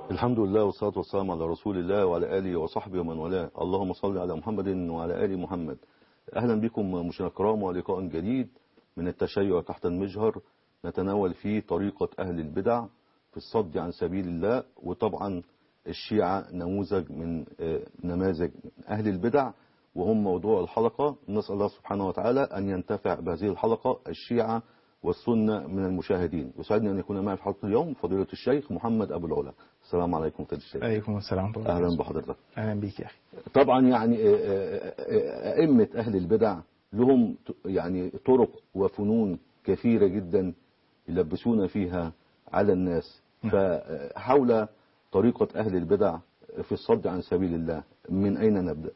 الحمد لله والصلاة والسلام على رسول الله وعلى آله وصحبه ومن والاه اللهم صل على محمد وعلى آل محمد أهلا بكم مشاهدينا الكرام ولقاء جديد من التشيع تحت المجهر نتناول فيه طريقة أهل البدع في الصد عن سبيل الله وطبعا الشيعة نموذج من آه، نماذج أهل البدع وهم موضوع الحلقة نسأل الله سبحانه وتعالى أن ينتفع بهذه الحلقة الشيعة والسنة من المشاهدين يسعدني أن يكون معي في حلقة اليوم فضيلة الشيخ محمد أبو العلا السلام عليكم فضيلة الشيخ عليكم السلام ورحمة الله أهلا وبركاته. بحضرتك أهلا بيك يا أخي طبعا يعني آه، آه، آه، أئمة أهل البدع لهم ت- يعني طرق وفنون كثيرة جدا يلبسون فيها على الناس نعم. فحول طريقة أهل البدع في الصد عن سبيل الله من أين نبدأ؟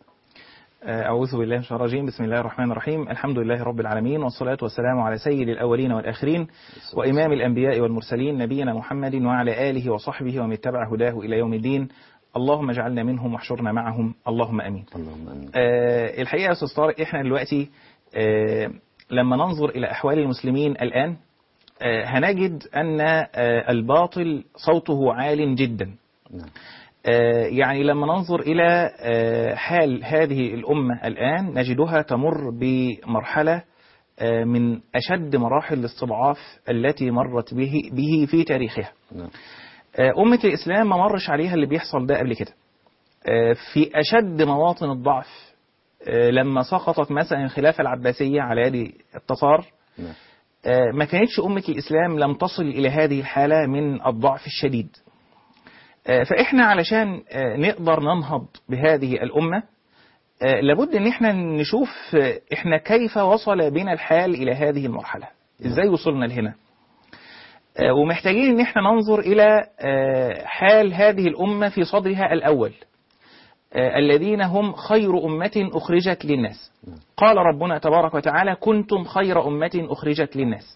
أعوذ بالله من الشيطان الرجيم بسم الله الرحمن الرحيم الحمد لله رب العالمين والصلاة والسلام على سيد الأولين والآخرين وإمام الأنبياء والمرسلين نبينا محمد وعلى آله وصحبه ومن اتبع هداه إلى يوم الدين اللهم اجعلنا منهم واحشرنا معهم اللهم أمين اللهم آمين آه الحقيقة يا أستاذ طارق إحنا دلوقتي آه لما ننظر إلى أحوال المسلمين الآن آه هنجد أن آه الباطل صوته عال جدا نعم. آه، يعني لما ننظر إلى آه، حال هذه الأمة الآن نجدها تمر بمرحلة آه، من أشد مراحل الاستضعاف التي مرت به, به في تاريخها نعم. آه، أمة الإسلام ما مرش عليها اللي بيحصل ده قبل كده آه، في أشد مواطن الضعف آه، لما سقطت مثلا الخلافة العباسية على يد التتار نعم. آه، ما كانتش أمة الإسلام لم تصل إلى هذه الحالة من الضعف الشديد آه، فإحنا علشان آه، نقدر ننهض بهذه الأمة آه، لابد ان احنا نشوف آه، احنا كيف وصل بنا الحال الى هذه المرحلة ازاي وصلنا لهنا آه، ومحتاجين ان احنا ننظر الى آه، حال هذه الامة في صدرها الاول آه، الذين هم خير أمة أخرجت للناس قال ربنا تبارك وتعالى كنتم خير أمة أخرجت للناس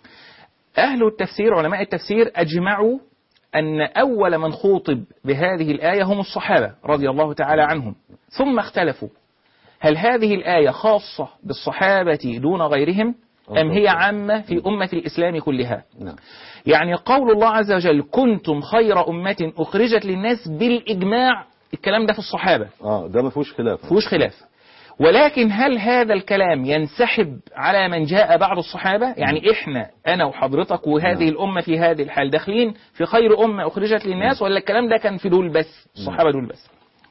أهل التفسير علماء التفسير أجمعوا أن أول من خوطب بهذه الآية هم الصحابة رضي الله تعالى عنهم ثم اختلفوا هل هذه الآية خاصة بالصحابة دون غيرهم أم هي عامة في أمة الإسلام كلها نعم. يعني قول الله عز وجل كنتم خير أمة أخرجت للناس بالإجماع الكلام ده في الصحابة اه ده ما فيهوش خلاف فيهوش خلاف ولكن هل هذا الكلام ينسحب على من جاء بعد الصحابة يعني إحنا أنا وحضرتك وهذه نعم. الأمة في هذه الحال داخلين في خير أمة أخرجت للناس ولا الكلام ده كان في دول بس الصحابة دول بس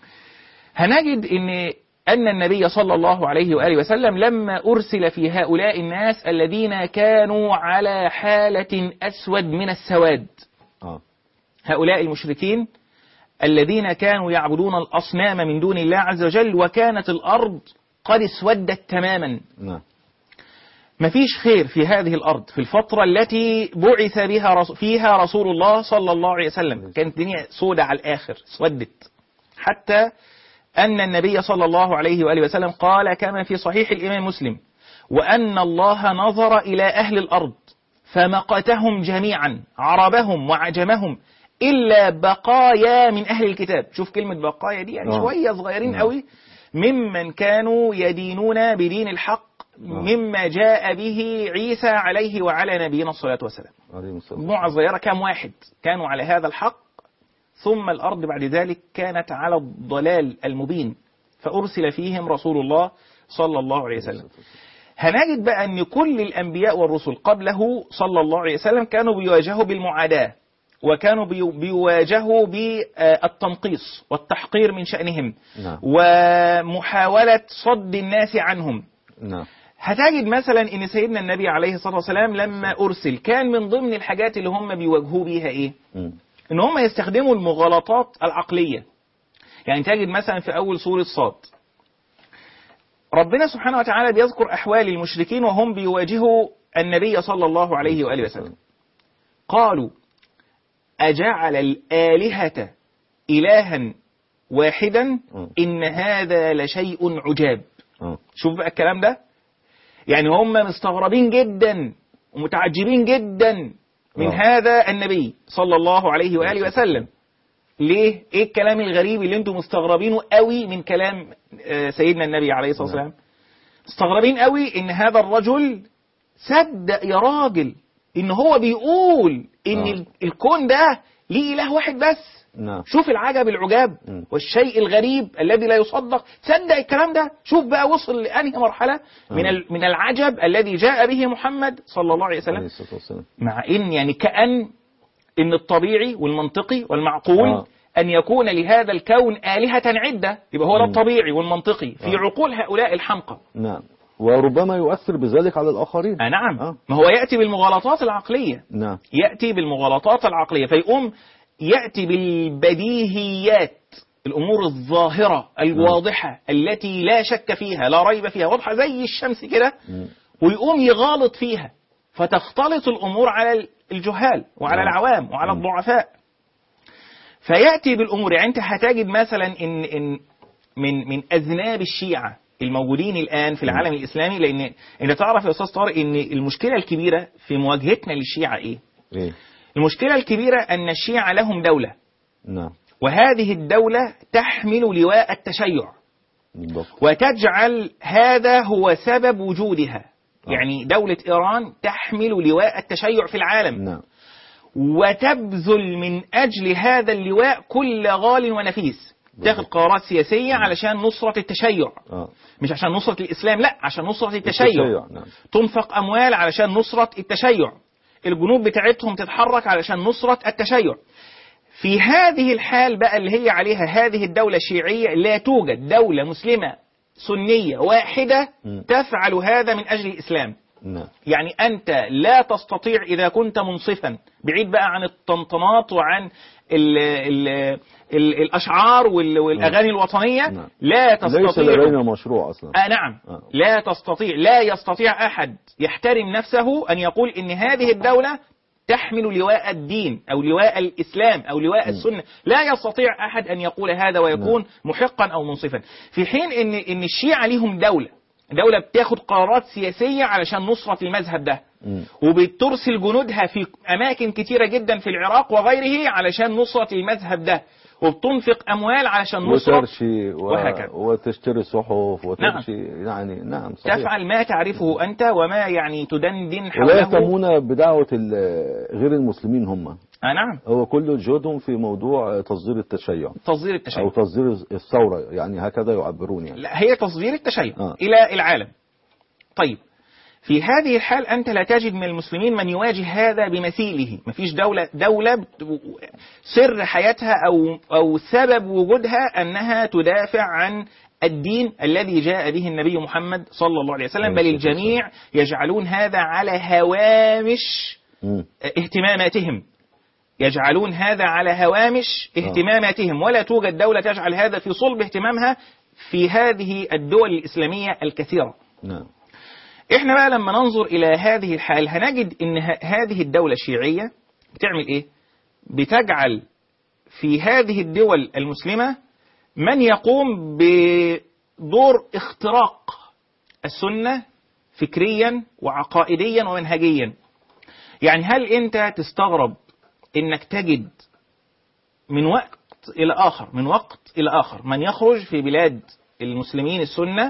هنجد أن أن النبي صلى الله عليه وآله وسلم لما أرسل في هؤلاء الناس الذين كانوا على حالة أسود من السواد اه هؤلاء المشركين الذين كانوا يعبدون الأصنام من دون الله عز وجل وكانت الأرض قد اسودت تماما نعم مفيش خير في هذه الأرض في الفترة التي بعث بها رس- فيها رسول الله صلى الله عليه وسلم كانت الدنيا سودة على الآخر اسودت حتى أن النبي صلى الله عليه وآله وسلم قال كما في صحيح الإمام مسلم وأن الله نظر إلى أهل الأرض فمقتهم جميعا عربهم وعجمهم إلا بقايا من أهل الكتاب شوف كلمة بقايا دي يعني آه. شوية صغيرين نعم. قوي ممن كانوا يدينون بدين الحق مما جاء به عيسى عليه وعلى نبينا الصلاة والسلام عليهم السلام مجموعة صغيرة كام واحد كانوا على هذا الحق ثم الأرض بعد ذلك كانت على الضلال المبين فأرسل فيهم رسول الله صلى الله عليه وسلم هنجد بقى أن كل الأنبياء والرسل قبله صلى الله عليه وسلم كانوا بيواجهوا بالمعاداة وكانوا بي- بيواجهوا بالتنقيص والتحقير من شأنهم نعم. ومحاولة صد الناس عنهم نعم هتجد مثلا ان سيدنا النبي عليه الصلاه والسلام لما ارسل كان من ضمن الحاجات اللي هم بيواجهوا بيها ايه؟ مم. ان هم يستخدموا المغالطات العقليه. يعني تجد مثلا في اول سوره صاد ربنا سبحانه وتعالى بيذكر احوال المشركين وهم بيواجهوا النبي صلى الله عليه واله وسلم. قالوا اجعل الالهه الها واحدا مم. ان هذا لشيء عجاب. اه شوف بقى الكلام ده يعني هم مستغربين جدا ومتعجبين جدا من آه. هذا النبي صلى الله عليه وآله وسلم ليه ايه الكلام الغريب اللي انتم مستغربينه قوي من كلام آه، سيدنا النبي عليه الصلاة والسلام مستغربين قوي ان هذا الرجل صدق يا راجل ان هو بيقول ان آه. ال- الكون ده ليه اله واحد بس نعم شوف العجب العجاب مم. والشيء الغريب الذي لا يصدق تصدق الكلام ده شوف بقى وصل لأنهي مرحلة من آه. ال- من العجب الذي جاء به محمد صلى الله عليه عليه وسلم الصلاة والسلام مع ان يعني كأن ان الطبيعي والمنطقي والمعقول آه. ان يكون لهذا الكون آلهة عدة يبقى هو ده مم. الطبيعي والمنطقي في آه. عقول هؤلاء الحمقى نعم وربما يؤثر بذلك على الآخرين آه نعم آه. ما هو يأتي بالمغالطات العقلية نعم يأتي بالمغالطات العقلية فيقوم يأتي بالبديهيات الأمور الظاهرة الواضحة التي لا شك فيها لا ريب فيها واضحة زي الشمس كده مم. ويقوم يغالط فيها فتختلط الأمور على الجهال وعلى نعم. العوام وعلى مم. الضعفاء فيأتي بالأمور يعني أنت هتجد مثلا إن, إن من من أذناب الشيعة الموجودين الآن في العالم الإسلامي لأن أنت تعرف يا أستاذ طارق إن المشكلة الكبيرة في مواجهتنا للشيعة إيه؟ إيه المشكلة الكبيرة أن الشيعة لهم دولة نعم وهذه الدولة تحمل لواء التشيع بالضبط وتجعل هذا هو سبب وجودها آه. يعني دولة إيران تحمل لواء التشيع في العالم نعم وتبذل من أجل هذا اللواء كل غال ونفيس تاخد قرارات سياسية علشان نصرة التشيع آه مش عشان نصرة الإسلام لا عشان نصرة التشيع التشيع، نعم تنفق أموال علشان نصرة التشيع الجنوب بتاعتهم تتحرك علشان نصرة التشيع في هذه الحال بقى اللي هي عليها هذه الدولة الشيعية لا توجد دولة مسلمة سنية واحدة م. تفعل هذا من أجل الإسلام نعم يعني أنت لا تستطيع إذا كنت منصفا بعيد بقى عن الطنطنات وعن ال ال ال الأشعار وال- والأغاني الوطنية نعم. لا ليس تستطيع لدينا مشروع أصلا آه نعم آه. لا تستطيع لا يستطيع أحد يحترم نفسه أن يقول إن هذه الدولة تحمل لواء الدين أو لواء الإسلام أو لواء السنة لا يستطيع أحد أن يقول هذا ويكون محقا أو منصفا في حين إن, إن الشيعة ليهم دولة دولة بتاخد قرارات سياسية علشان نصرة المذهب ده مم. وبترسل جنودها في أماكن كتيرة جدا في العراق وغيره علشان نصرة المذهب ده وبتنفق أموال علشان نصرة وترشي و... وهكذا. وتشتري صحف وترشي يعني نعم صحيح تفعل ما تعرفه أنت وما يعني تدندن ولا حوله يهتمون بدعوة ال- غير المسلمين هم آه نعم هو كل جهدهم في موضوع تصدير التشيع تصدير التشيع أو تصدير الثورة يعني هكذا يعبرون يعني لا هي تصدير التشيع آه. إلى العالم طيب في هذه الحال أنت لا تجد من المسلمين من يواجه هذا بمثيله مفيش دولة دولة بت- سر حياتها أو أو سبب وجودها أنها تدافع عن الدين الذي جاء به النبي محمد صلى الله عليه وسلم بل عليه الصلاة الجميع يجعلون هذا على هوامش مم. اهتماماتهم يجعلون هذا على هوامش اهتماماتهم ولا توجد دولة تجعل هذا في صلب اهتمامها في هذه الدول الإسلامية الكثيرة نعم احنا بقى لما ننظر إلى هذه الحال هنجد ان ه- هذه الدولة الشيعية بتعمل ايه بتجعل في هذه الدول المسلمة من يقوم بدور اختراق السنة فكريا وعقائديا ومنهجيا يعني هل انت تستغرب انك تجد من وقت الى اخر من وقت الى اخر من يخرج في بلاد المسلمين السنة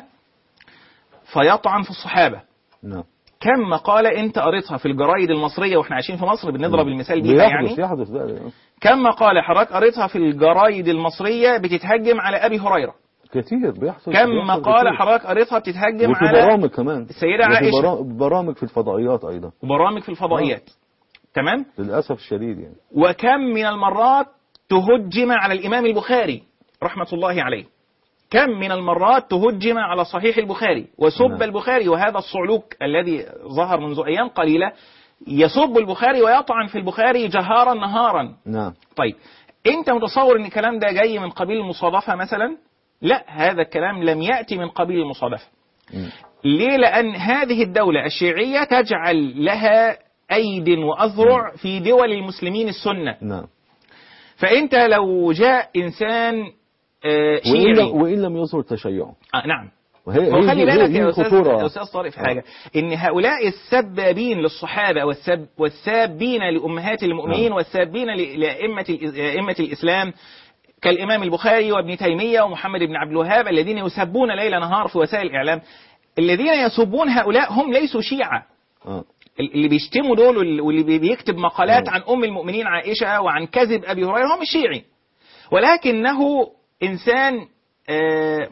فيطعن في الصحابة نعم كم مقالة انت قريتها في الجرايد المصرية واحنا عايشين في مصر بنضرب المثال بيها بيحدث يعني يحدث ده كم مقالة حضرتك قريتها في الجرايد المصرية بتتهجم على ابي هريرة كتير بيحصل كم بيحصل مقالة كتير. حضرتك قريتها بتتهجم وفي على برامج كمان السيدة وفي عائشة. برا- برامج في الفضائيات أيضا وبرامج في الفضائيات تمام للأسف الشديد يعني وكم من المرات تهجم على الإمام البخاري رحمة الله عليه كم من المرات تهجم على صحيح البخاري وسب نعم. البخاري وهذا الصعلوك الذي ظهر منذ أيام قليلة يسب البخاري ويطعن في البخاري جهارا نهارا نعم طيب انت متصور ان الكلام ده جاي من قبيل المصادفة مثلا لا هذا الكلام لم يأتي من قبيل المصادفة مم. ليه لأن هذه الدولة الشيعية تجعل لها أيد وأذرع في دول المسلمين السنة نعم فأنت لو جاء إنسان آه، وإن, شيعي لم- وإن لم يظهر التشيع آه نعم وهي هو هي خلي دي- هي بالك دي يا أستاذ, الخطورة. يا أستاذ طارق في حاجة إن هؤلاء السبابين للصحابة والسب والسابين لأمهات المؤمنين آه. والسابين ل- لأئمة الإس- أئمة الإسلام كالإمام البخاري وابن تيمية ومحمد بن عبد الوهاب الذين يسبون ليل نهار في وسائل الإعلام الذين يسبون هؤلاء هم ليسوا شيعة آه. اللي بيشتموا دول وال- واللي بي- بيكتب مقالات آه. عن ام المؤمنين عائشه وعن كذب ابي هريره هو مش شيعي ولكنه إنسان آه،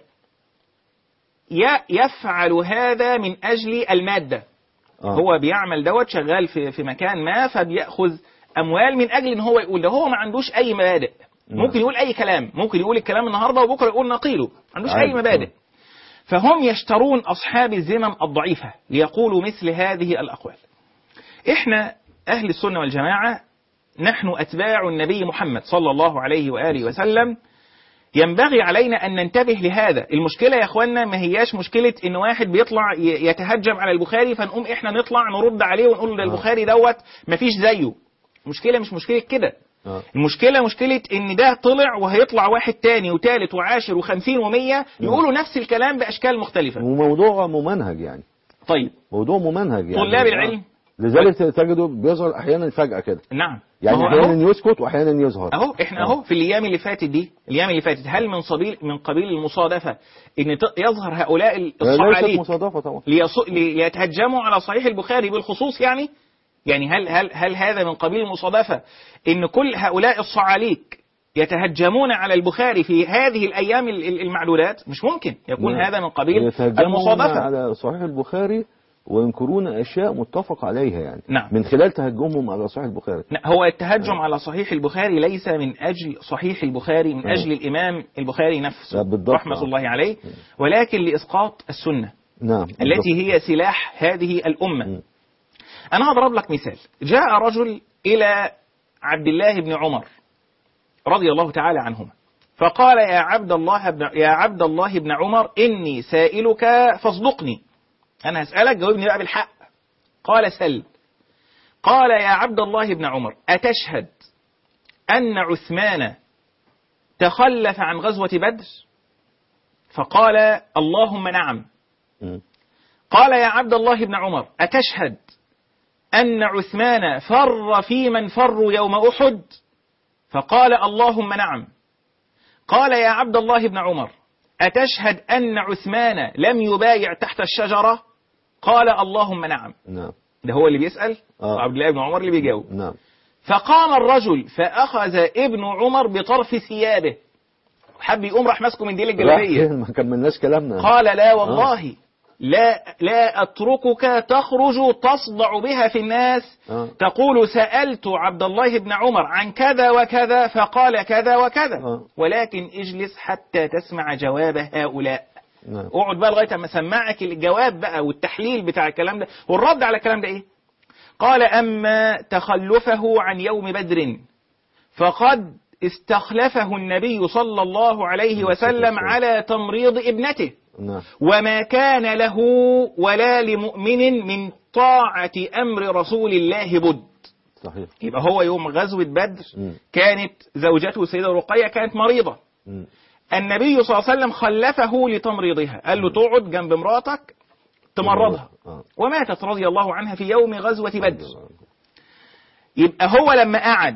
ي- يفعل هذا من أجل المادة آه. هو بيعمل دوت شغال في في مكان ما فبياخذ اموال من اجل ان هو يقول ده هو ما عندوش اي مبادئ نعم. ممكن يقول اي كلام ممكن يقول الكلام النهارده وبكره يقول نقيله ما عندوش عادي. اي مبادئ فهم يشترون اصحاب الذمم الضعيفه ليقولوا مثل هذه الاقوال احنا اهل السنه والجماعه نحن اتباع النبي محمد صلى الله عليه واله وسلم ينبغي علينا أن ننتبه لهذا المشكلة يا أخوانا ما هياش مشكلة إن واحد بيطلع ي- يتهجم على البخاري فنقوم إحنا نطلع نرد عليه ونقول ده آه. البخاري دوت مفيش زيه المشكلة مش مشكلة كده آه. المشكلة مشكلة إن ده طلع وهيطلع واحد تاني وتالت وعاشر وخمسين ومية يقولوا نفس الكلام بأشكال مختلفة وموضوع ممنهج يعني طيب موضوع ممنهج يعني طلاب العلم. لذلك تجده بيظهر احيانا فجأة كده نعم يعني ما هو احيانا أهو. يسكت واحيانا يظهر اهو احنا آه. اهو في الايام اللي فاتت دي الايام اللي فاتت هل من قبيل من قبيل المصادفه ان ت- يظهر هؤلاء ليست الصعاليك مصادفة طبعا ليص- ليتهجموا على صحيح البخاري بالخصوص يعني يعني هل هل هل هذا من قبيل المصادفه ان كل هؤلاء الصعاليك يتهجمون على البخاري في هذه الايام ال- ال- المعدودات مش ممكن يكون نعم. هذا من قبيل يتهجمون المصادفه على صحيح البخاري وينكرون اشياء متفق عليها يعني نعم. من خلال تهجمهم على صحيح البخاري لا، هو التهجم على صحيح البخاري ليس من أجل صحيح البخاري من آه. أجل الإمام البخاري نفسه لا، بالضبط. رحمة آه. الله عليه ولكن لإسقاط السنة نعم التي هي سلاح هذه الأمة م. أنا هضرب لك مثال جاء رجل إلى عبد الله بن عمر رضي الله تعالى عنهما فقال يا عبد الله بن يا عبد الله بن عمر إني سائلك فاصدقني أنا هسألك جاوبني بقى بالحق قال سل قال يا عبد الله بن عمر أتشهد أن عثمان تخلف عن غزوة بدر فقال اللهم نعم م. قال يا عبد الله بن عمر أتشهد أن عثمان فر في من فروا يوم أحد فقال اللهم نعم قال يا عبد الله بن عمر أتشهد أن عثمان لم يبايع تحت الشجرة قال اللهم نعم نعم ده هو اللي بيسأل آه. عبد الله بن عمر اللي بيجاوب نعم فقام الرجل فأخذ ابن عمر بطرف ثيابه حب يقوم راح ماسكه من ديل الجلابية راح ما كملناش كلامنا قال لا والله لا لا أتركك تخرج تصدع بها في الناس آه. تقول سألت عبد الله بن عمر عن كذا وكذا فقال كذا وكذا آه. ولكن اجلس حتى تسمع جواب هؤلاء نعم اقعد بقى لغايه اما اسمعك الجواب بقى والتحليل بتاع الكلام ده والرد على الكلام ده ايه؟ قال اما تخلفه عن يوم بدر فقد استخلفه النبي صلى الله عليه وسلم على تمريض ابنته نعم وما كان له ولا لمؤمن من طاعة أمر رسول الله بد صحيح يبقى هو يوم غزوة بدر م. كانت زوجته سيدة رقية كانت مريضة م. النبي صلى الله عليه وسلم خلفه لتمريضها قال له تقعد جنب مراتك تمرضها آه. وماتت رضي الله عنها في يوم غزوة بدر يبقى هو لما قعد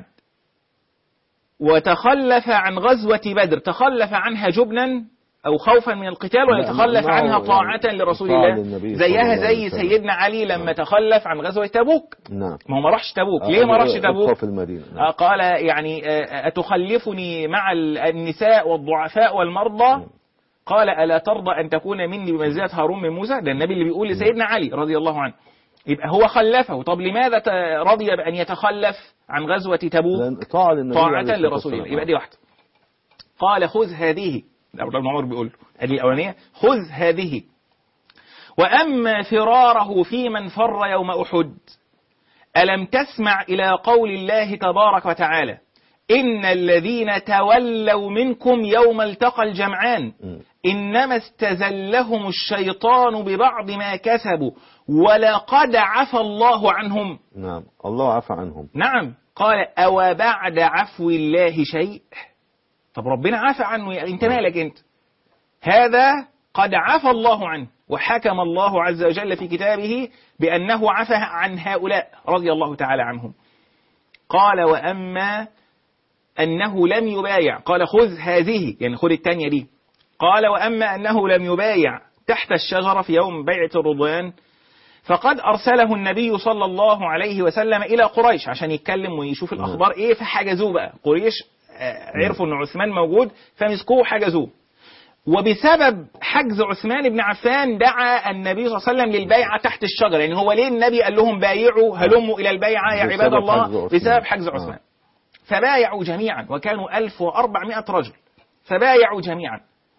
وتخلف عن غزوة بدر تخلف عنها جبنا أو خوفا من القتال ولا لا، تخلف ما هو عنها يعني طاعة لرسول طاعة الله للنبي صلى زيها الله عليه زي وسلم. سيدنا علي لما تخلف عن غزوة تبوك نعم ما هو ما راحش تبوك آه، ليه ما راحش ابقى تبوك في المدينة آه، نعم. قال يعني آه، أتخلفني مع ال- النساء والضعفاء والمرضى قال ألا ترضى أن تكون مني بمنزلة هارون من موسى ده النبي اللي بيقول لسيدنا علي رضي الله عنه يبقى هو خلفه طب لماذا ت- رضي بأن يتخلف عن غزوة تبوك لأن طاعة للنبي طاعة عليه الصلاة لرسول الله والسلام. يبقى دي واحدة قال خذ هذه ده عبد الله بن عمر بيقول له ادي الأولانية خذ هذه وأما فراره في من فر يوم أحد ألم تسمع إلى قول الله تبارك وتعالى إن الذين تولوا منكم يوم التقى الجمعان م. إنما استزلهم الشيطان ببعض ما كسبوا ولقد عفى الله عنهم نعم الله عفى عنهم نعم قال أو بعد عفو الله شيء طب ربنا عفى عنه يعني انت مالك انت هذا قد عفى الله عنه وحكم الله عز وجل في كتابه بأنه عفى عن هؤلاء رضي الله تعالى عنهم قال وأما أنه لم يبايع قال خذ هذه يعني خذ الثانية دي قال وأما أنه لم يبايع تحت الشجرة في يوم بيعة الرضوان فقد أرسله النبي صلى الله عليه وسلم إلى قريش عشان يتكلم ويشوف الأخبار إيه فحجزوه بقى قريش آه، عرفوا ان عثمان موجود فمسكوه وحجزوه وبسبب حجز عثمان بن عفان دعا النبي صلى الله عليه وسلم للبيعة تحت الشجرة يعني هو ليه النبي قال لهم بايعوا هلموا إلى البيعة يا بسبب عباد حجز الله عثمان. بسبب حجز آه. عثمان فبايعوا جميعا وكانوا 1400 رجل فبايعوا جميعا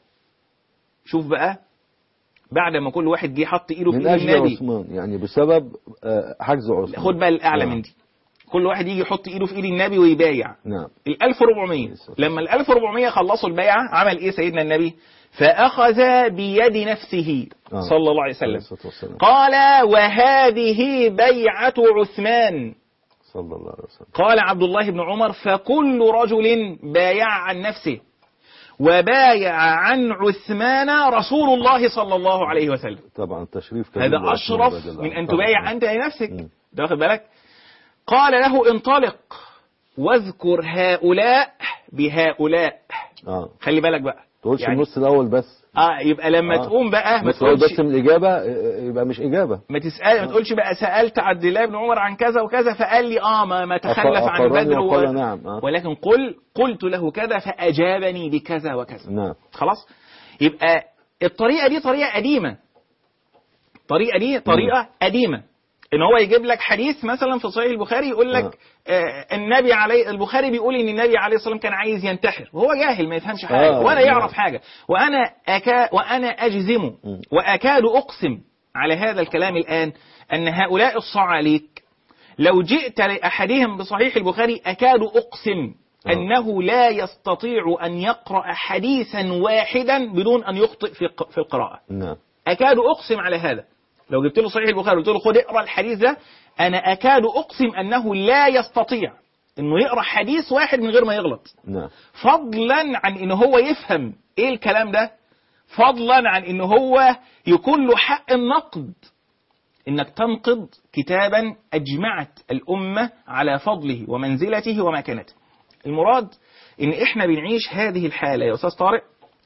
شوف بقى بعد ما كل واحد جه حط ايده في من ايد اجل النبي عثمان يعني بسبب آه، حجز عثمان خد بقى الاعلى نعم. من دي كل واحد يجي يحط ايده في ايد النبي ويبايع نعم ال 1400 لما ال 1400 خلصوا البيعه عمل ايه سيدنا النبي؟ فاخذ بيد نفسه آه. صلى الله عليه عليه وسلم الصلاة والسلام قال وهذه بيعه عثمان صلى الله عليه وسلم قال عبد الله بن عمر فكل رجل بايع عن نفسه وبايع عن عثمان رسول الله صلى الله عليه وسلم طبعا تشريف كبير هذا لعثمان أشرف رضي الله من عنه. أن طبعاً. تبايع أنت لنفسك مم. ده واخد بالك قال له انطلق واذكر هؤلاء بهؤلاء اه خلي بالك بقى تقولش يعني- النص الاول بس اه يبقى لما آه. تقوم بقى ما بس لو تقولش بس من الاجابه آه، يبقى مش اجابه ما تسأل ما تقولش بقى سألت عبد الله بن عمر عن كذا وكذا فقال لي اه ما, ما تخلف عن أقرني بدر و... وقال نعم آه. ولكن قل قلت له كذا فأجابني بكذا وكذا نعم خلاص يبقى الطريقة دي طريقة قديمة الطريقة دي طريقة قديمة ان هو يجيب لك حديث مثلا في صحيح البخاري يقول لك آه النبي عليه البخاري بيقول ان النبي عليه الصلاه والسلام كان عايز ينتحر وهو جاهل ما يفهمش حاجه آه، ولا نعم. يعرف حاجه وانا أكا وانا اجزم مم. واكاد اقسم على هذا الكلام الان ان هؤلاء الصعاليك لو جئت لاحدهم بصحيح البخاري اكاد اقسم آه. انه لا يستطيع ان يقرا حديثا واحدا بدون ان يخطئ في الق- في القراءه نعم اكاد اقسم على هذا لو جبت له صحيح البخاري قلت له خد اقرا الحديث ده انا اكاد اقسم انه لا يستطيع انه يقرا حديث واحد من غير ما يغلط نعم فضلا عن ان هو يفهم ايه الكلام ده فضلا عن ان هو يكون له حق النقد انك تنقد كتابا اجمعت الامه على فضله ومنزلته ومكانته المراد ان احنا بنعيش هذه الحاله يا استاذ طارق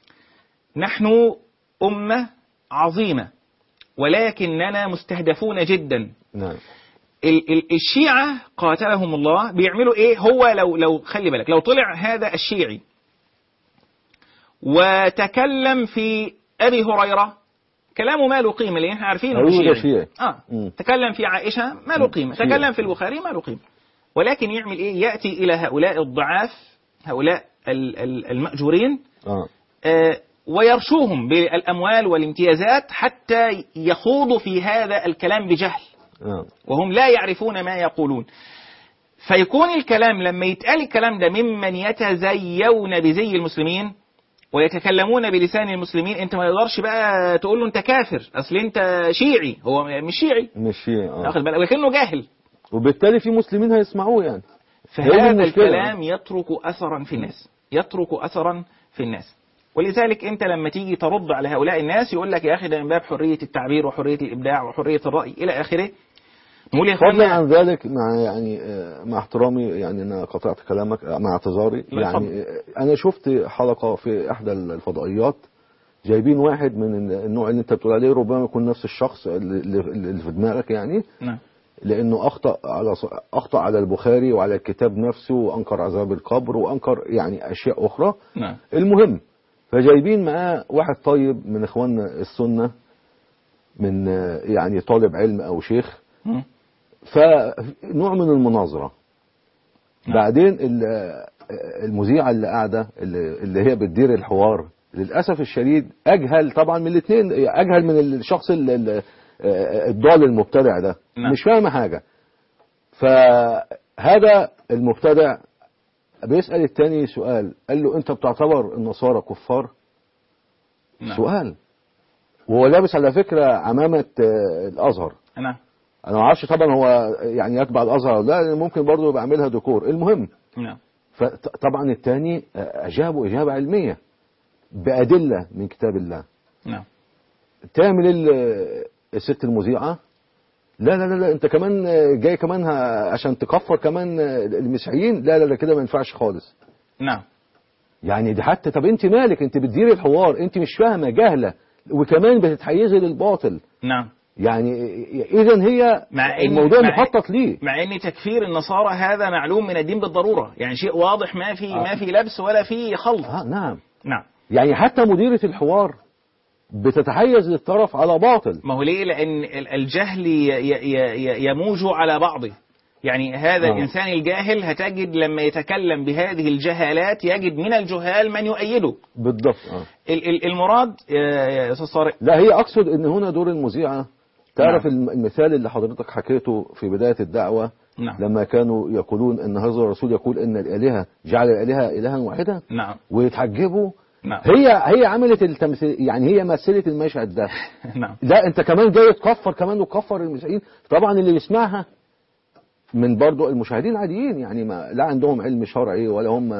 نحن امه عظيمه ولكننا مستهدفون جدا نعم ال- ال- الشيعة قاتلهم الله بيعملوا ايه هو لو لو خلي بالك لو طلع هذا الشيعي وتكلم في ابي هريرة كلامه ما له قيمة لان احنا عارفين انه هو ده شيعي شيعي. اه مم. تكلم في عائشة ما له قيمة شيعي. تكلم في البخاري ما له قيمة ولكن يعمل ايه يأتي الى هؤلاء الضعاف هؤلاء ال- ال- المأجورين اه آه، ويرشوهم بالاموال والامتيازات حتى يخوضوا في هذا الكلام بجهل نعم وهم لا يعرفون ما يقولون فيكون الكلام لما يتقال الكلام ده ممن يتزيون بزي المسلمين ويتكلمون بلسان المسلمين انت ما يقدرش بقى تقول له انت كافر اصل انت شيعي هو مش شيعي مش شيعي اه واخد بالك ولكنه جاهل وبالتالي في مسلمين هيسمعوه يعني هي دي فهذا المشكلة. الكلام يترك اثرا في الناس يترك اثرا في الناس ولذلك انت لما تيجي ترد على هؤلاء الناس يقول لك يا اخي ده من باب حريه التعبير وحريه الابداع وحريه الراي الى اخره نقول يا فضلا اخوانا عن ذلك مع يعني آه، مع احترامي يعني انا قطعت كلامك آه، مع اعتذاري لا، اتفضل. يعني آه، انا شفت حلقه في احدى الفضائيات جايبين واحد من النوع اللي انت بتقول عليه ربما يكون نفس الشخص اللي اللي في دماغك يعني نعم لانه اخطا على اخطا على البخاري وعلى الكتاب نفسه وانكر عذاب القبر وانكر يعني اشياء اخرى نعم المهم فجايبين معاه واحد طيب من اخواننا السنه من آه، يعني طالب علم او شيخ مم. فنوع من المناظرة نعم. بعدين ال- المذيعة اللي قاعدة اللي اللي هي بتدير الحوار للأسف الشديد أجهل طبعا من الاثنين أجهل من الشخص ال- ال- الضال المبتدع ده نعم. مش فاهم حاجة فهذا المبتدع بيسأل التاني سؤال قال له أنت بتعتبر النصارى كفار نعم. سؤال وهو لابس على فكرة عمامة آه، الأزهر نعم انا ما اعرفش طبعا هو يعني يتبع الازهر ولا لا لأن ممكن برضه يبقى عاملها ديكور المهم نعم فطبعا الثاني اجابه اجابه علميه بادله من كتاب الله نعم تعمل ال- الست المذيعه لا لا لا لا انت كمان جاي كمان ه- عشان تكفر كمان المسيحيين لا لا لا كده ما ينفعش خالص نعم يعني دي حتى طب انت مالك انت بتديري الحوار انت مش فاهمه جاهله وكمان بتتحيزي للباطل نعم يعني اذا هي مع إن- الموضوع مع- مخطط ليه مع ان تكفير النصارى هذا معلوم من الدين بالضروره يعني شيء واضح ما في آه. ما في لبس ولا في خلط آه نعم نعم يعني حتى مديرة الحوار بتتحيز للطرف على باطل ما هو ليه لان ال- الجهل ي- ي- ي- يموج على بعضه يعني هذا آه. الانسان الجاهل هتجد لما يتكلم بهذه الجهالات يجد من الجهال من يؤيده بالضبط آه. ال- ال- المراد يا يا استاذ طارق لا هي اقصد ان هنا دور المذيعة تعرف نعم. الم- المثال اللي حضرتك حكيته في بداية الدعوة نعم لما كانوا يقولون ان هذا الرسول يقول ان الالهة جعل الالهة الها واحدة نعم ويتحجبوا نعم هي هي عملت التمثيل يعني هي مثلت المشهد ده نعم لا انت كمان جاي تكفر كمان وتكفر المسيحيين طبعا اللي بيسمعها من برضو المشاهدين العاديين يعني ما لا عندهم علم شرعي ولا هم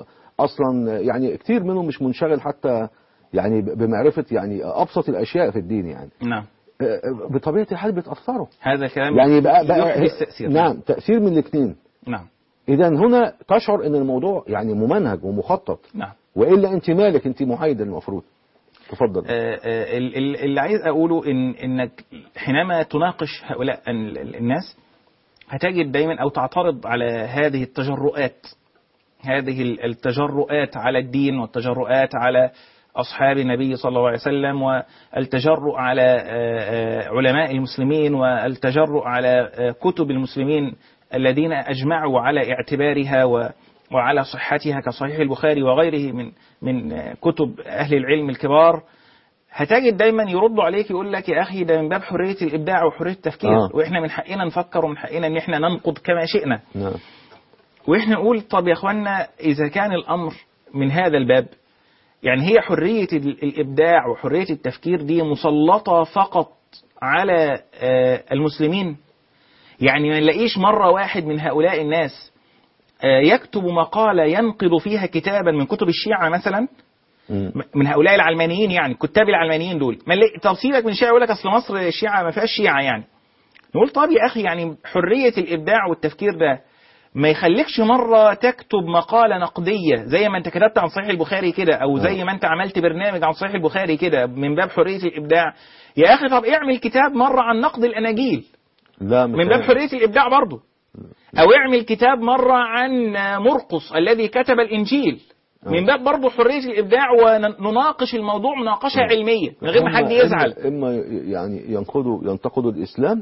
اصلا يعني كتير منهم مش منشغل حتى يعني بمعرفة يعني ابسط الاشياء في الدين يعني نعم بطبيعة الحال بيتأثروا هذا كلام يعني بقى, يحدث بقى تأثير نعم تأثير من الاثنين نعم اذا هنا تشعر ان الموضوع يعني ممنهج ومخطط نعم والا انت مالك انت محايد المفروض تفضل آه، آه، ال- ال- اللي عايز اقوله ان انك حينما تناقش هؤلاء ال- ال- الناس هتجد دايما او تعترض على هذه التجرؤات هذه ال- التجرؤات على الدين والتجرؤات على اصحاب النبي صلى الله عليه وسلم والتجرؤ على آه، آه، علماء المسلمين والتجرؤ على آه، كتب المسلمين الذين اجمعوا على اعتبارها و وعلى صحتها كصحيح البخاري وغيره من من آه، كتب اهل العلم الكبار هتجد دايما يردوا عليك يقول لك يا اخي ده من باب حريه الابداع وحريه التفكير آه. واحنا من حقنا نفكر ومن حقنا ان احنا ننقد كما شئنا نعم واحنا نقول طب يا اخوانا اذا كان الامر من هذا الباب يعني هي حريه ال- الابداع وحريه التفكير دي مسلطه فقط على آه، المسلمين يعني ما نلاقيش مره واحد من هؤلاء الناس آه، يكتب مقاله ينقض فيها كتابا من كتب الشيعه مثلا مم. من هؤلاء العلمانيين يعني كتاب العلمانيين دول ما نلاقي- طب سيبك من الشيعه يقول لك اصل مصر الشيعه ما فيهاش شيعه يعني نقول طب يا اخي يعني حريه الابداع والتفكير ده ما يخليكش مرة تكتب مقالة نقدية زي ما انت كتبت عن صحيح البخاري كده او زي ما انت عملت برنامج عن صحيح البخاري كده من باب حرية الابداع يا اخي طب اعمل كتاب مرة عن نقد الاناجيل لا مش من باب عارف. حرية الابداع برضه او اعمل كتاب مرة عن مرقس الذي كتب الانجيل من باب برضه حرية الابداع ونناقش الموضوع مناقشة علمية من غير ما هم حد يزعل إما, إما يعني ينقضوا ينتقدوا الإسلام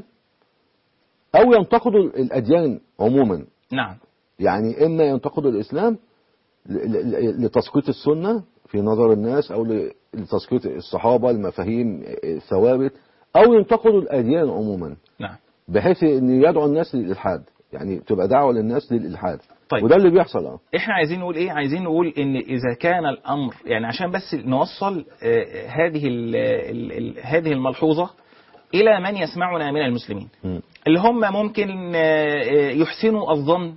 أو ينتقدوا الأديان عموما نعم يعني إما ينتقدوا الإسلام ل- ل- لتسقيط السنة في نظر الناس أو ل- لتسقيط الصحابة المفاهيم الثوابت أو ينتقدوا الأديان عموما نعم بحيث أن يدعو الناس للإلحاد يعني تبقى دعوة للناس للإلحاد طيب. وده اللي بيحصل اه احنا عايزين نقول ايه عايزين نقول ان اذا كان الامر يعني عشان بس نوصل آه، هذه ال ال ال هذه الملحوظه الى من يسمعنا من المسلمين مم. اللي هم ممكن آه، آه، يحسنوا الظن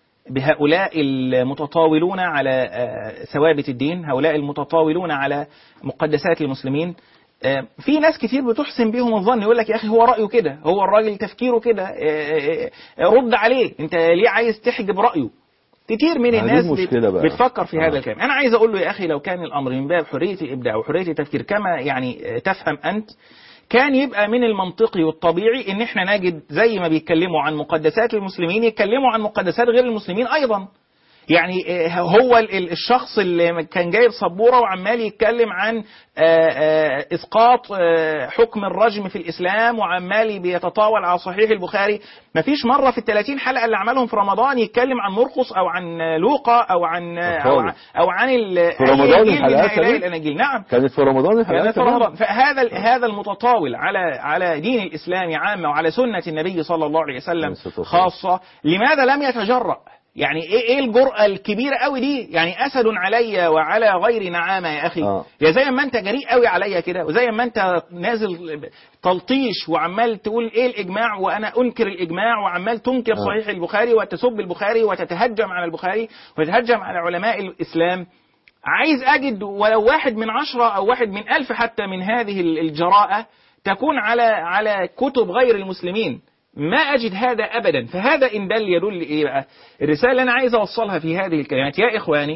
بهؤلاء المتطاولون على آه، ثوابت الدين هؤلاء المتطاولون على مقدسات المسلمين آه، في ناس كتير بتحسن بيهم الظن يقول لك يا اخي هو رايه كده هو الراجل تفكيره كده آه، آه، رد عليه انت ليه عايز تحجب رايه كتير من ما دي الناس المشكلة بت- بقى. بتفكر في آه. هذا الكلام انا عايز اقول له يا اخي لو كان الامر من باب حريه الابداع وحريه التفكير كما يعني آه، تفهم انت كان يبقى من المنطقي والطبيعي ان احنا نجد زي ما بيتكلموا عن مقدسات المسلمين يتكلموا عن مقدسات غير المسلمين ايضا يعني آه، هو ال- ال- الشخص اللي كان جايب سبوره وعمال يتكلم عن آه، آه، اسقاط آه، حكم الرجم في الاسلام وعمال بيتطاول على صحيح البخاري مفيش مره في ال 30 حلقه اللي عملهم في رمضان يتكلم عن مرقس او عن لوقا او عن او عن, أو عن ال- في أي رمضان إنجيل من الحلقات هؤلاء كانت؟ الاناجيل نعم كانت في رمضان الحلقات كانت في كمان؟ رمضان فهذا ال- هذا المتطاول على على دين الاسلام عامه وعلى سنه النبي صلى الله عليه وسلم عليه الصلاة والسلام. خاصه لماذا لم يتجرأ؟ يعني ايه ايه الجرأة الكبيرة قوي دي؟ يعني اسد علي وعلى غير نعامة يا اخي. آه. يا زي ما انت جريء قوي عليا كده وزي ما انت نازل تلطيش وعمال تقول ايه الاجماع وانا انكر الاجماع وعمال تنكر آه. صحيح البخاري وتسب البخاري وتتهجم على البخاري وتتهجم على علماء الاسلام عايز أجد ولو واحد من عشرة أو واحد من ألف حتى من هذه الجراءة تكون على على كتب غير المسلمين ما أجد هذا أبدا فهذا إن دل يدل إيه بقى الرسالة اللي أنا عايز أوصلها في هذه الكلمات يا إخواني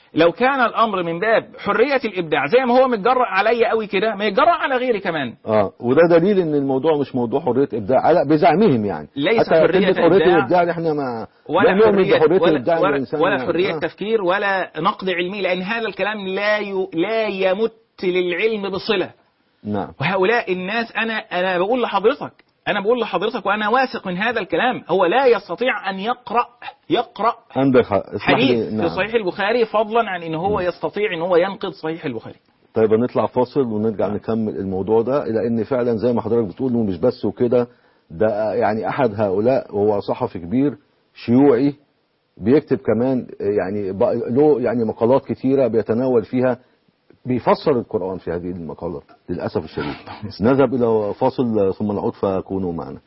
لو كان الامر من باب حريه الابداع زي ما هو متجرأ عليا قوي كده ما يتجرأ على غيري كمان اه وده دليل ان الموضوع مش موضوع حريه ابداع لا بزعمهم يعني ليس حتى حرية كلمة حريه إبداع الابداع دي احنا ما ولا لا نؤمن حرية بحريه ولا, الابداع ولا, للإنسان ولا يعني. حرية آه. تفكير ولا نقد علمي لأن هذا الكلام لا ي... لا يمت للعلم بصلة نعم وهؤلاء الناس أنا أنا بقول لحضرتك أنا بقول لحضرتك وأنا واثق من هذا الكلام هو لا يستطيع أن يقرأ يقرأ عندك حق اسمح لي حديث نعم. في صحيح البخاري فضلا عن ان هو يستطيع ان هو ينقض صحيح البخاري طيب هنطلع فاصل ونرجع نكمل الموضوع ده لان فعلا زي ما حضرتك بتقول ومش بس وكده ده يعني احد هؤلاء وهو صحفي كبير شيوعي بيكتب كمان يعني بق- له يعني مقالات كتيره بيتناول فيها بيفسر القران في هذه المقالات للاسف الشديد نذهب الى فاصل ثم نعود فكونوا معنا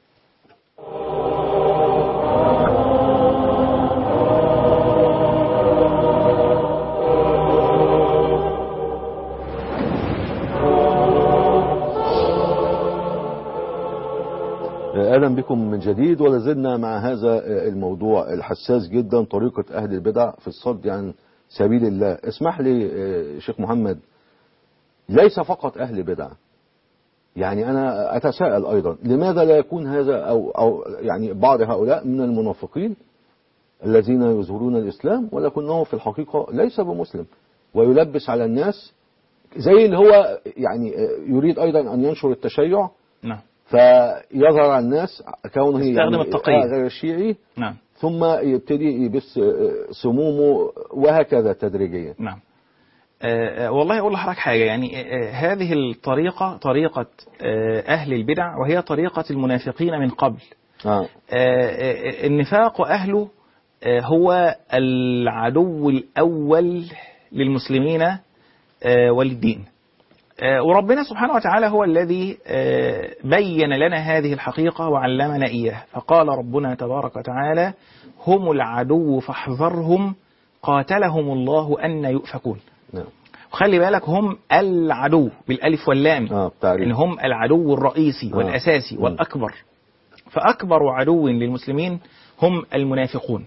اهلا بكم من جديد ولا زلنا مع هذا الموضوع الحساس جدا طريقه اهل البدع في الصد عن سبيل الله اسمح لي آه، شيخ محمد ليس فقط اهل بدع يعني انا اتساءل ايضا لماذا لا يكون هذا او او يعني بعض هؤلاء من المنافقين الذين يظهرون الاسلام ولكنه في الحقيقه ليس بمسلم ويلبس على الناس زي اللي هو يعني آه، يريد ايضا ان ينشر التشيع نعم فيظهر على الناس كونه يستخدم يعني التقية. آه غير شيعي نعم ثم يبتدي يبث آه، سمومه وهكذا تدريجيا نعم آه آه، والله أقول لحضرتك حاجة يعني آه آه، هذه الطريقة طريقة آه أهل البدع وهي طريقة المنافقين من قبل آه. آه، آه، النفاق أهله آه، هو العدو الأول للمسلمين آه، وللدين آه، وربنا سبحانه وتعالى هو الذي آه، بين لنا هذه الحقيقة وعلمنا إياها فقال ربنا تبارك وتعالى هم العدو فاحذرهم قاتلهم الله أن يؤفكون نعم وخلي بالك هم العدو بالألف واللام اه بتعريف إن هم العدو الرئيسي آه. والأساسي مم. والأكبر فأكبر عدو للمسلمين هم المنافقون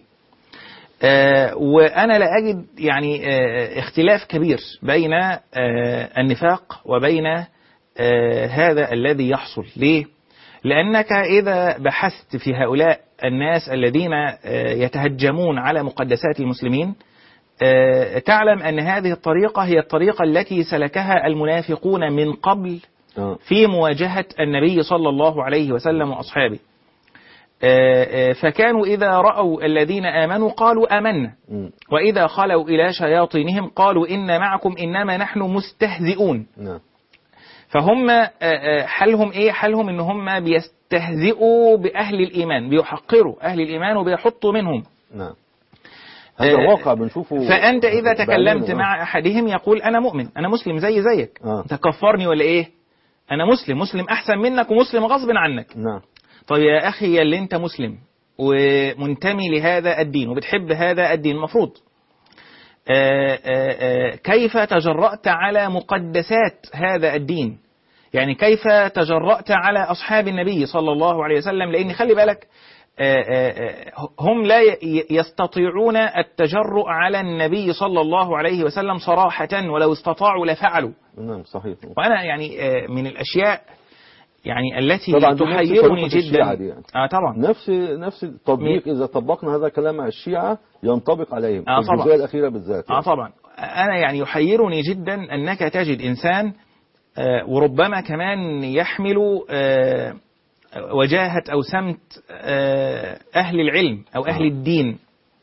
آه وأنا لا أجد يعني آه اختلاف كبير بين آه النفاق وبين آه هذا الذي يحصل ليه؟ لأنك إذا بحثت في هؤلاء الناس الذين آه يتهجمون على مقدسات المسلمين آه تعلم أن هذه الطريقة هي الطريقة التي سلكها المنافقون من قبل آه. في مواجهة النبي صلى الله عليه وسلم وأصحابه آه، آه، فكانوا إذا رأوا الذين آمنوا قالوا آمنا مم. وإذا خلوا إلى شياطينهم قالوا إن معكم إنما نحن مستهزئون نعم فهم آه، آه، حالهم إيه حالهم إن هم بيستهزئوا بأهل الإيمان بيحقروا أهل الإيمان وبيحطوا منهم نعم هذا آه، واقع بنشوفه فأنت إذا تكلمت بعيننا. مع أحدهم يقول أنا مؤمن أنا مسلم زي زيك آه. أنت كفرني ولا إيه أنا مسلم مسلم أحسن منك ومسلم غصب عنك نعم طيب يا أخي يا اللي أنت مسلم ومنتمي لهذا الدين وبتحب هذا الدين المفروض آه، آه، آه، كيف تجرأت على مقدسات هذا الدين يعني كيف تجرأت على أصحاب النبي صلى الله عليه وسلم لأن خلي بالك آه، آه، آه، هم لا ي- يستطيعون التجرؤ على النبي صلى الله عليه وسلم صراحة ولو استطاعوا لفعلوا نعم صحيح وأنا يعني آه، من الأشياء يعني التي طبعا دي نفس تحيرني طريقة الشيعة جدا دي يعني. اه طبعا نفس نفس التطبيق اذا طبقنا هذا الكلام على الشيعة ينطبق عليهم آه، في طبعا. الجزئية الأخيرة بالذات اه يعني. طبعا انا يعني يحيرني جدا انك تجد انسان آه، وربما كمان يحمل آه، وجاهة او سمت آه، اهل العلم او اهل آه. الدين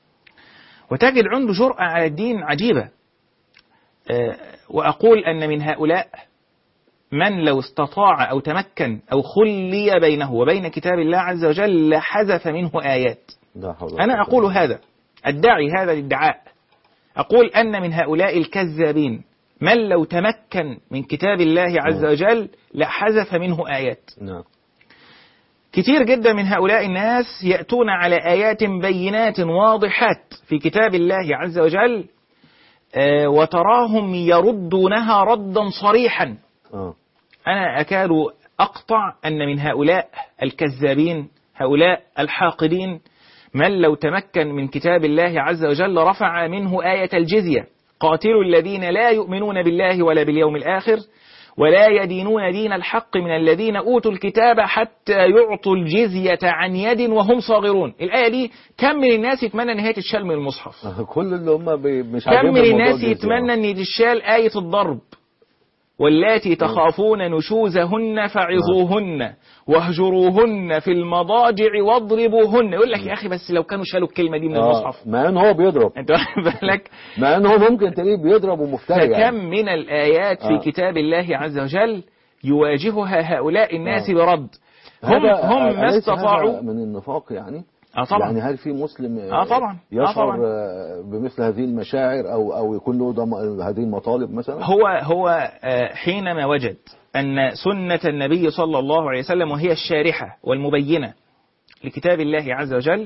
وتجد عنده جرأة على الدين عجيبة آه، واقول ان من هؤلاء من لو استطاع او تمكن او خلي بينه وبين كتاب الله عز وجل لحذف منه ايات لا حول ولا أنا قوة أقول إلا هذا أدعي هذا الادعاء أقول أن من هؤلاء الكذابين من لو تمكن من كتاب الله عز نعم. وجل لحذف منه آيات بالله. نعم كتير جدا من هؤلاء الناس يأتون على آيات بينات واضحات في كتاب الله عز وجل آه، وتراهم يردونها ردا صريحا اه أنا أكاد أقطع أن من هؤلاء الكذابين هؤلاء الحاقدين من لو تمكن من كتاب الله عز وجل رفع منه آية الجزية قاتلوا الذين لا يؤمنون بالله ولا باليوم الآخر ولا يدينون دين الحق من الذين أوتوا الكتاب حتى يعطوا الجزية عن يد وهم صاغرون الآية دي كم من الناس يتمنى أن هي تتشال من المصحف كل اللي هم بي- مش كم عاجبهم من موضوع الناس الجزية. يتمنى أن تتشال آية الضرب واللاتي تخافون نشوزهن فعظوهن واهجروهن في المضاجع واضربوهن يقول لك يا أخي بس لو كانوا شالوا الكلمة دي من آه، المصحف مع ان هو بيضرب أنت واخد بالك مع ان هو ممكن تلاقيه بيضرب ومفتري فكم يعني. من الآيات في آه. كتاب الله عز وجل يواجهها هؤلاء الناس آه. برد هم هذا هم ما أليس هذا استطاعوا من النفاق يعني اه طبعا يعني هل في مسلم آه طبعا. آه يشعر طبعا. آه بمثل هذه المشاعر او او يكون له ضم- هذه المطالب مثلا هو هو آه، حينما وجد أن سنة النبي صلى الله عليه وسلم وهي الشارحة والمبينة لكتاب الله عز وجل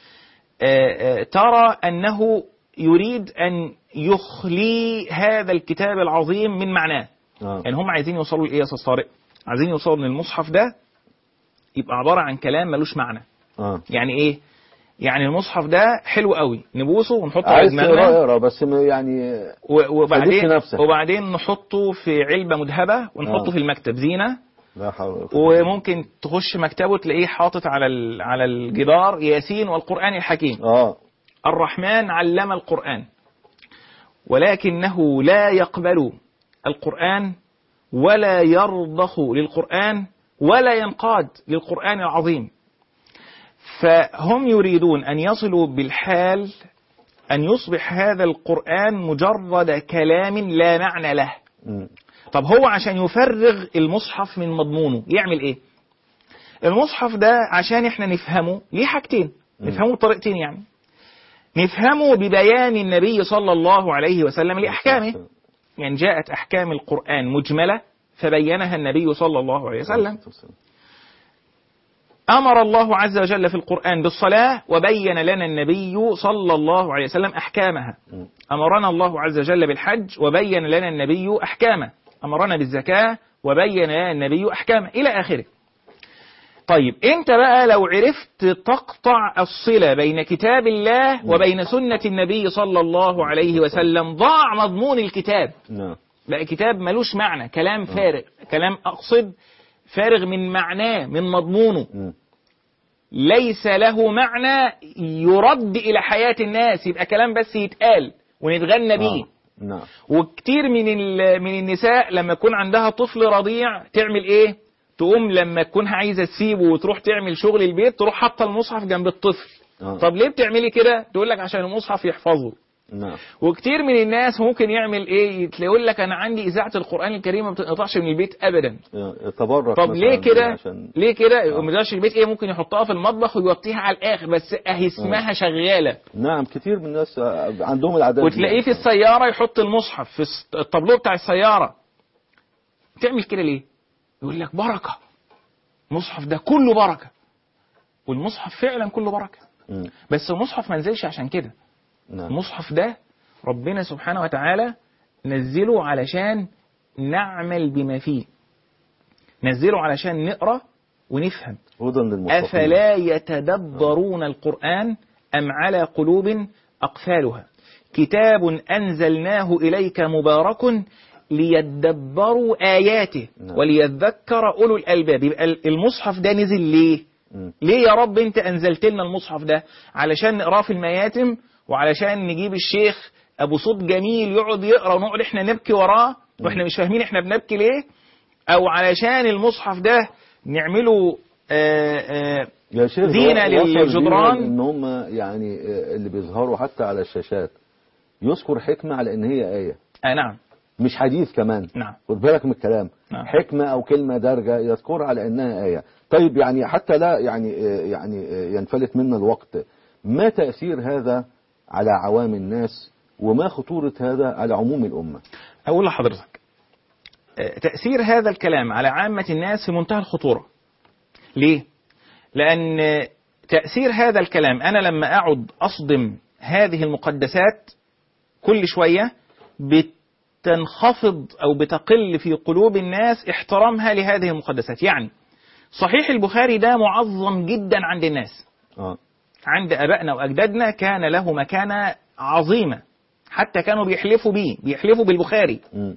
آه، آه، ترى أنه يريد أن يخلي هذا الكتاب العظيم من معناه آه. يعني هم عايزين يوصلوا لإيه يا أستاذ طارق عايزين يوصلوا ان المصحف ده يبقى عبارة عن كلام ملوش معنى اه يعني ايه يعني المصحف ده حلو قوي نبوسه ونحطه على عايز تقرا دماغنا اقرا بس م- يعني و- وبعدين خليك في نفسك. وبعدين نحطه في علبة مذهبة ونحطه آه. في المكتب زينة لا حول ولا قوة إلا بالله. وممكن تخش مكتبه تلاقيه حاطط على ال- على الجدار ياسين والقرآن الحكيم اه الرحمن علم القرآن ولكنه لا يقبل القرآن ولا يرضخ للقرآن ولا ينقاد للقرآن العظيم فهم يريدون أن يصلوا بالحال أن يصبح هذا القرآن مجرد كلام لا معنى له مم. طب هو عشان يفرغ المصحف من مضمونه يعمل ايه المصحف ده عشان احنا نفهمه ليه حاجتين نفهمه بطريقتين يعني نفهمه ببيان النبي صلى الله عليه وسلم لأحكامه يعني جاءت أحكام القرآن مجملة فبينها النبي صلى الله عليه وسلم أمر الله عز وجل في القرآن بالصلاة وبين لنا النبي صلى الله عليه وسلم أحكامها مم. أمرنا الله عز وجل بالحج وبين لنا النبي أحكامه أمرنا بالزكاة وبين لنا النبي أحكامه إلى آخره طيب أنت بقى لو عرفت تقطع الصلة بين كتاب الله وبين سنة النبي صلى الله عليه وسلم ضاع مضمون الكتاب نعم بقى كتاب ملوش معنى كلام فارغ كلام أقصد فارغ من معناه من مضمونه مم. ليس له معنى يرد إلى حياة الناس يبقى كلام بس يتقال ونتغنى بيه آه. نعم وكتير من ال- من النساء لما يكون عندها طفل رضيع تعمل ايه؟ تقوم لما تكون عايزه تسيبه وتروح تعمل شغل البيت تروح حاطه المصحف جنب الطفل. آه. طب ليه بتعملي كده؟ تقول لك عشان المصحف يحفظه. نعم وكتير من الناس ممكن يعمل ايه؟ يقول لك انا عندي اذاعه القران الكريم ما بتنقطعش من البيت ابدا. تبرك طب مثلاً ليه كده؟ عشان ليه كده؟ آه. ما يقدرش البيت ايه ممكن يحطها في المطبخ ويوطيها على الاخر بس اهي اسمها شغاله. نعم كتير من الناس عندهم العادات دي. وتلاقيه في السيارة يحط المصحف في الس- الطابلوه بتاع السيارة تعمل كده ليه يقول لك بركة المصحف ده كله بركة والمصحف فعلا كله بركة مم. بس المصحف ما نزلش عشان كده نعم المصحف ده ربنا سبحانه وتعالى نزله علشان نعمل بما فيه نزله علشان نقرأ ونفهم هدى للمتقين أفلا يتدبرون القرآن أم على قلوب أقفالها كتاب أنزلناه إليك مبارك ليدبروا آياته نعم. وليذكر أولو الألباب يبقى المصحف ده نزل ليه مم. ليه يا رب انت انزلت لنا المصحف ده علشان نقراه في المياتم وعلشان نجيب الشيخ ابو صوت جميل يقعد يقرا ونقعد احنا نبكي وراه واحنا مش فاهمين احنا بنبكي ليه او علشان المصحف ده نعمله آآ آآ يا شيخ زينة وصل بينا للجدران. ان هم يعني آه، اللي بيظهروا حتى على الشاشات يذكر حكمة على ان هي آية آه نعم مش حديث كمان نعم خد بالك من الكلام نعم. حكمة او كلمة دارجة يذكرها على انها آية طيب يعني حتى لا يعني آه، يعني آه، ينفلت منا الوقت ما تأثير هذا على عوام الناس وما خطورة هذا على عموم الأمة أقول لحضرتك آه، تأثير هذا الكلام على عامة الناس في منتهى الخطورة ليه؟ لأن آه، تأثير هذا الكلام أنا لما أقعد أصدم هذه المقدسات كل شوية بتنخفض أو بتقل في قلوب الناس احترامها لهذه المقدسات يعني صحيح البخاري ده معظم جدا عند الناس اه عند أبائنا وأجدادنا كان له مكانة عظيمة حتى كانوا بيحلفوا بيه بيحلفوا بالبخاري مم.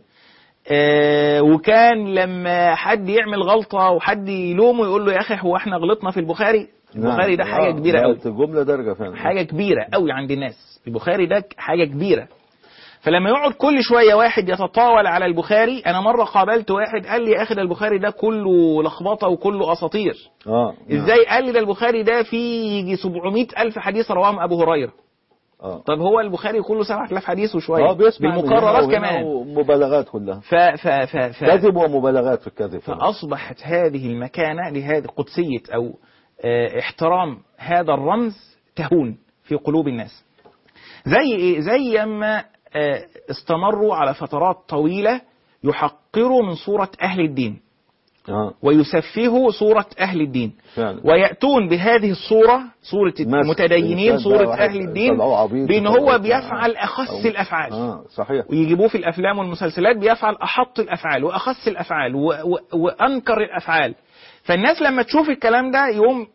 آه وكان لما حد يعمل غلطة وحد يلومه يقول له يا أخي هو احنا غلطنا في البخاري البخاري ده نعم. حاجة آه، كبيرة قوي بقت الجملة درجة فعلا حاجة كبيرة قوي عند الناس البخاري ده حاجة كبيرة فلما يقعد كل شوية واحد يتطاول على البخاري أنا مرة قابلت واحد قال لي يا أخي ده البخاري ده كله لخبطة وكله أساطير اه نعم. إزاي قال لي ده البخاري ده فيه يجي 700 ألف حديث رواهم أبو هريرة اه طب هو البخاري كله 7000 حديث وشوية اه بيسمع من هنا بالمقررات وهنا كمان ومبالغات كلها ف ف ف ف كذب ومبالغات في الكذب كمان. فأصبحت هذه المكانة لهذه قدسية أو آه، احترام هذا الرمز تهون في قلوب الناس زي إيه؟ زي أما آه، استمروا على فترات طويلة يحقروا من صورة أهل الدين اه ويسفهوا صورة أهل الدين فعلا ويأتون بهذه الصورة صورة مثل المتدينين إنسان صورة بقى واحد أهل الدين طلعوه عبيط بأن وطلعوه هو بتاع. بيفعل أخص أو- الأفعال اه صحيح ويجيبوه في الافلام والمسلسلات بيفعل احط الافعال واخص الافعال و... و... وانكر الافعال فالناس لما تشوف الكلام ده يقوم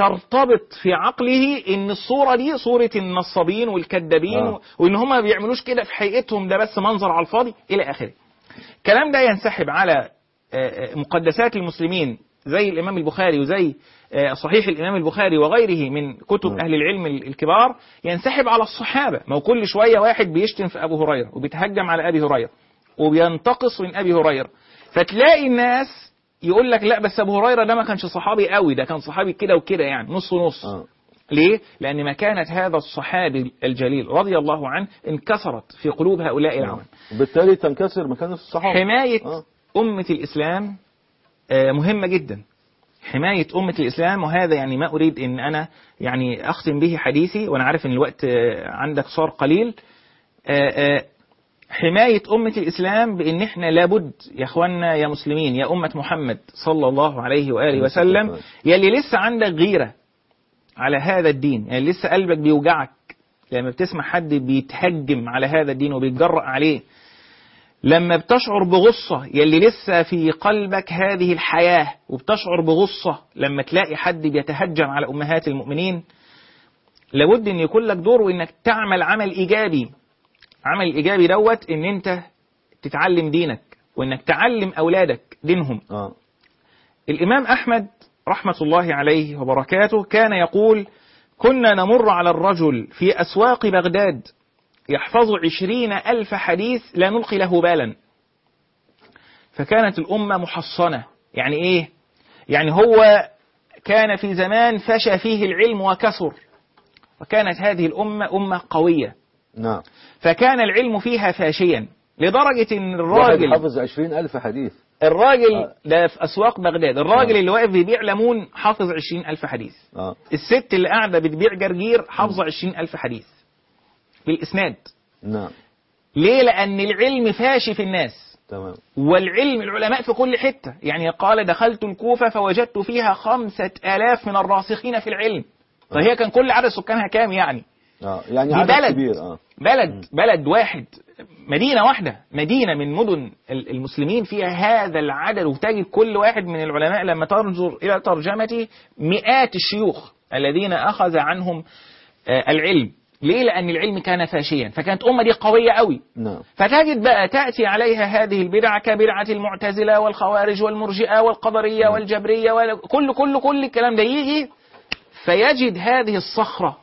ترتبط في عقله ان الصوره دي صوره النصابين والكذابين آه. وان هم ما بيعملوش كده في حقيقتهم ده بس منظر على الفاضي الى اخره الكلام ده ينسحب على آه، آه، مقدسات المسلمين زي الامام البخاري وزي آه، صحيح الامام البخاري وغيره من كتب نعم. اهل العلم ال- الكبار ينسحب على الصحابه ما هو كل شويه واحد بيشتم في ابو هريره وبيتهجم على ابي هريره وبينتقص من ابي هريره فتلاقي الناس يقول لك لا بس ابو هريره ده ما كانش صحابي قوي ده كان صحابي كده وكده يعني نص نص اه ليه؟ لأن مكانة هذا الصحابي الجليل رضي الله عنه انكسرت في قلوب هؤلاء العوام بالتالي تنكسر مكانة الصحابة حماية آه. أمة الإسلام آه، مهمة جدا حماية أمة الإسلام وهذا يعني ما أريد أن أنا يعني أختم به حديثي وأنا عارف أن الوقت آه، عندك صار قليل آه، آه، حماية أمة الإسلام بأن إحنا لابد يا أخوانا يا مسلمين يا أمة محمد صلى الله عليه وآله وسلم يلي لسه عندك غيرة على هذا الدين يعني لسه قلبك بيوجعك لما بتسمع حد بيتهجم على هذا الدين وبيتجرأ عليه لما بتشعر بغصة يلي لسه في قلبك هذه الحياة وبتشعر بغصة لما تلاقي حد بيتهجم على أمهات المؤمنين لابد أن يكون لك دور وأنك تعمل عمل إيجابي عمل إيجابي دوت أن أنت تتعلم دينك وأنك تعلم أولادك دينهم اه الإمام أحمد رحمة الله عليه وبركاته كان يقول كنا نمر على الرجل في أسواق بغداد يحفظ عشرين ألف حديث لا نلقي له بالا فكانت الأمة محصنة يعني إيه؟ يعني هو كان في زمان فشى فيه العلم وكثر وكانت هذه الأمة أمة قوية نعم فكان العلم فيها فاشيا لدرجة أن واحد الراجل حافظ عشرين ألف حديث الراجل آه. ده في أسواق بغداد الراجل آه. اللي واقف بيبيع ليمون حافظ عشرين ألف حديث اه الست اللي قاعدة بتبيع جرجير حافظة عشرين ألف حديث بالإسناد نعم ليه لأن العلم فاشي في الناس تمام والعلم العلماء في كل حتة يعني قال دخلت الكوفة فوجدت فيها خمسة آلاف من الراسخين في العلم فهي كان كل عدد سكانها كام يعني اه يعني دي عدد بلد. كبير اه بلد بلد واحد مدينة واحدة مدينة من مدن ال- المسلمين فيها هذا العدد وتجد كل واحد من العلماء لما تنظر إلى ترجمته مئات الشيوخ الذين أخذ عنهم آه، العلم ليه؟ لأن العلم كان فاشيا فكانت أمة دي قوية قوي نعم فتجد بقى تأتي عليها هذه البدع كبدعة المعتزلة والخوارج والمرجئة والقدرية والجبرية وكل كل كل الكلام ده يجي فيجد هذه الصخرة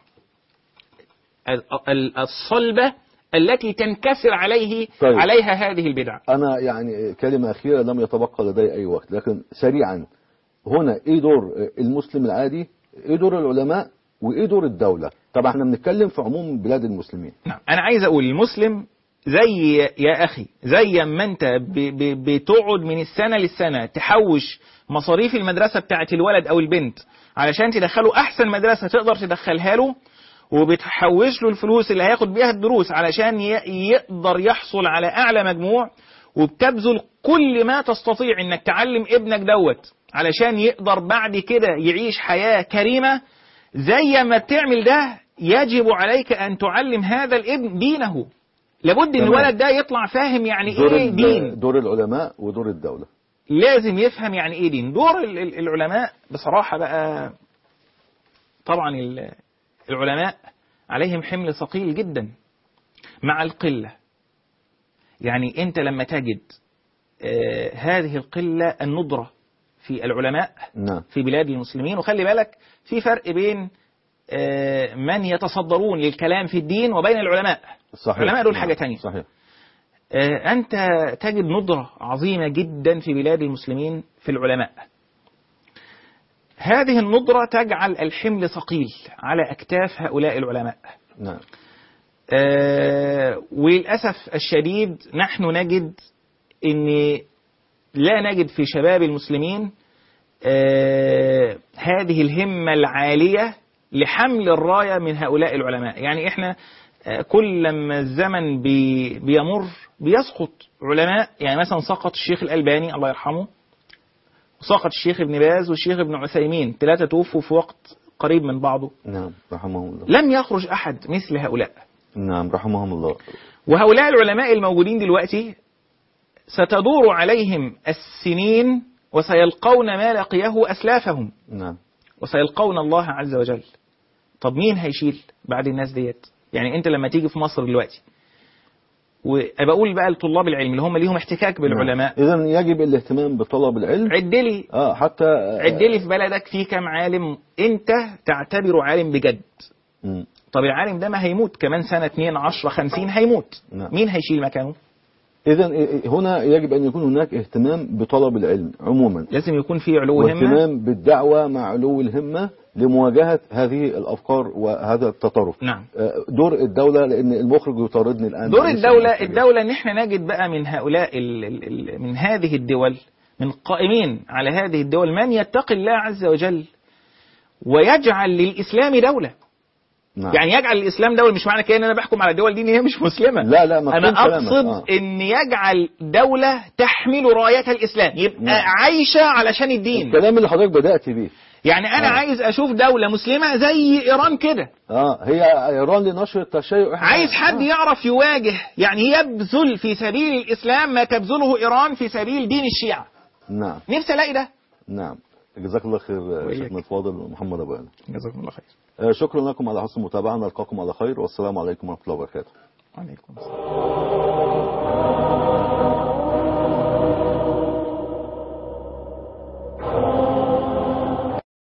ال- ال- الصلبة التي تنكسر عليه طيب. عليها هذه البدع أنا يعني كلمة أخيرة لم يتبقى لدي أي وقت لكن سريعا هنا إيه دور المسلم العادي إيه دور العلماء وإيه دور الدولة طبعا احنا بنتكلم في عموم بلاد المسلمين نعم أنا عايز أقول المسلم زي يا أخي زي ما أنت ب- ب- بتقعد من السنة للسنة تحوش مصاريف المدرسة بتاعت الولد أو البنت علشان تدخله أحسن مدرسة تقدر تدخلها له وبتحوش له الفلوس اللي هياخد بيها الدروس علشان ي- يقدر يحصل على أعلى مجموع وبتبذل كل ما تستطيع إنك تعلم ابنك دوت علشان يقدر بعد كده يعيش حياة كريمة زي ما بتعمل ده يجب عليك أن تعلم هذا الابن دينه لابد ان تمام. الولد ده يطلع فاهم يعني دور ايه ال- دين دور العلماء ودور الدولة لازم يفهم يعني ايه دين دور ال- ال- العلماء بصراحة بقى طبعا ال- العلماء عليهم حمل ثقيل جدا مع القلة يعني أنت لما تجد آه، هذه القلة الندرة في العلماء نعم في بلاد المسلمين وخلي بالك في فرق بين آه، من يتصدرون للكلام في الدين وبين العلماء صحيح العلماء دول نعم. حاجة تانية. صحيح آه، أنت تجد ندرة عظيمة جدا في بلاد المسلمين في العلماء هذه الندرة تجعل الحمل ثقيل على أكتاف هؤلاء العلماء نعم آه، وللأسف الشديد نحن نجد أن لا نجد في شباب المسلمين آه، هذه الهمة العالية لحمل الراية من هؤلاء العلماء يعني إحنا آه، كل لما الزمن بي بيمر بيسقط علماء يعني مثلا سقط الشيخ الألباني الله يرحمه وسقط الشيخ ابن باز والشيخ ابن عثيمين ثلاثة توفوا في وقت قريب من بعضه نعم رحمهم الله لم يخرج أحد مثل هؤلاء نعم رحمهم الله وهؤلاء العلماء الموجودين دلوقتي ستدور عليهم السنين وسيلقون ما لقيه أسلافهم نعم وسيلقون الله عز وجل طب مين هيشيل بعد الناس ديت يعني انت لما تيجي في مصر دلوقتي وبقول بقى لطلاب العلم اللي هم ليهم احتكاك بالعلماء إذا يجب الاهتمام بطلب العلم عد لي اه حتى عد لي في بلدك في كم عالم انت تعتبره عالم بجد مم. طب العالم ده ما هيموت كمان سنة 2 10 50 هيموت نعم. مين هيشيل مكانه إذا هنا يجب أن يكون هناك اهتمام بطلب العلم عموما لازم يكون في علو همة واهتمام بالدعوة مع علو الهمة لمواجهة هذه الأفكار وهذا التطرف نعم آه، دور الدولة لأن المخرج يطاردني الآن دور معلش الدولة أنا آسف. الدولة ان احنا نجد بقى من هؤلاء ال ال ال من هذه الدول من قائمين على هذه الدول من يتقي الله عز وجل ويجعل للإسلام دولة نعم. يعني يجعل الإسلام دولة مش معنى كده ان انا بحكم على الدول دي ان هي مش مسلمة لا لا مفهوم انا كلامك. اقصد آه. ان يجعل دولة تحمل راية الإسلام يبقى نعم. عايشة علشان الدين الكلام اللي حضرتك بدأت بيه يعني انا آه. عايز اشوف دولة مسلمة زي ايران كده اه هي ايران لنشر التشيع إحنا- عايز حد آه. يعرف يواجه يعني يبذل في سبيل الإسلام ما تبذله إيران في سبيل دين الشيعة نعم نفسي ألاقي ده نعم جزاك الله خير آه، وإياك. شيخنا الفاضل محمد ابو أنا. جزاكم الله خير آه، شكرا لكم على حسن المتابعه نلقاكم على خير والسلام عليكم ورحمه الله وبركاته وعليكم السلام